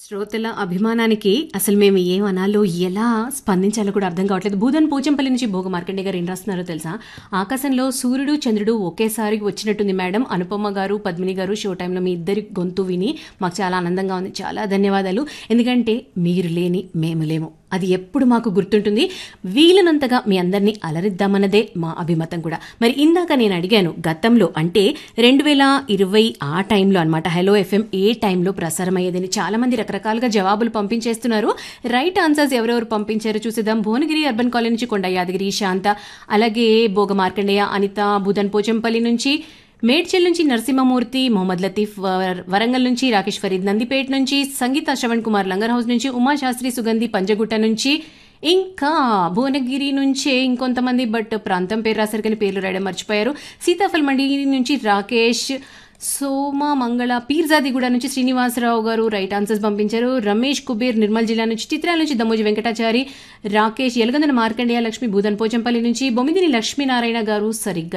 శ్రోతల అభిమానానికి అసలు మేము ఏం అనాలో ఎలా స్పందించాలో కూడా అర్థం కావట్లేదు భూదన్ పోచంపల్లి నుంచి భోగ మార్కండే గారు ఏం రాస్తున్నారో తెలుసా ఆకాశంలో సూర్యుడు చంద్రుడు ఒకేసారి వచ్చినట్టుంది మేడం అనుపమ గారు పద్మిని గారు షో టైంలో మీ ఇద్దరి గొంతు విని మాకు చాలా ఆనందంగా ఉంది చాలా ధన్యవాదాలు ఎందుకంటే మీరు లేని మేము లేము అది ఎప్పుడు మాకు గుర్తుంటుంది వీలనంతగా మీ అందరినీ అలరిద్దామన్నదే మా అభిమతం కూడా మరి ఇందాక నేను అడిగాను గతంలో అంటే రెండు వేల ఇరవై ఆ టైంలో అనమాట హలో ఎఫ్ఎం ఏ టైంలో ప్రసారం అయ్యేదని చాలా మంది రకరకాలుగా జవాబులు పంపించేస్తున్నారు రైట్ ఆన్సర్స్ ఎవరెవరు పంపించారో చూసేద్దాం భువనగిరి అర్బన్ కాలనీ నుంచి కొండ యాదగిరి శాంత అలాగే భోగ మార్కండేయ అనిత బుధన్ పోచంపల్లి నుంచి మేడ్చల్ నుంచి నరసింహమూర్తి మొహమ్మద్ లతీఫ్ వర్- వరంగల్ నుంచి రాకేష్ ఫరీద్ నందిపేట నుంచి సంగీత శ్రవణ్ కుమార్ లంగర్ హౌస్ నుంచి ఉమాశాస్త్రి సుగంధి పంజగుట్ట నుంచి ఇంకా భువనగిరి నుంచే ఇంకొంతమంది బట్ ప్రాంతం పేరు రాశారు కానీ పేర్లు రాయడం మర్చిపోయారు సీతాఫల్ మండి నుంచి రాకేష్ సోమ మంగళ పీర్జాదిగూడ నుంచి శ్రీనివాసరావు గారు రైట్ ఆన్సర్స్ పంపించారు రమేష్ కుబేర్ నిర్మల్ జిల్లా నుంచి చిత్రాల నుంచి దమ్మోజి వెంకటాచారి రాకేష్ ఎలగందన మార్కండేయ లక్ష్మి భూదన్ పోచంపల్లి నుంచి బొమ్మిదిని లక్ష్మీనారాయణ గారు సరిగ్గా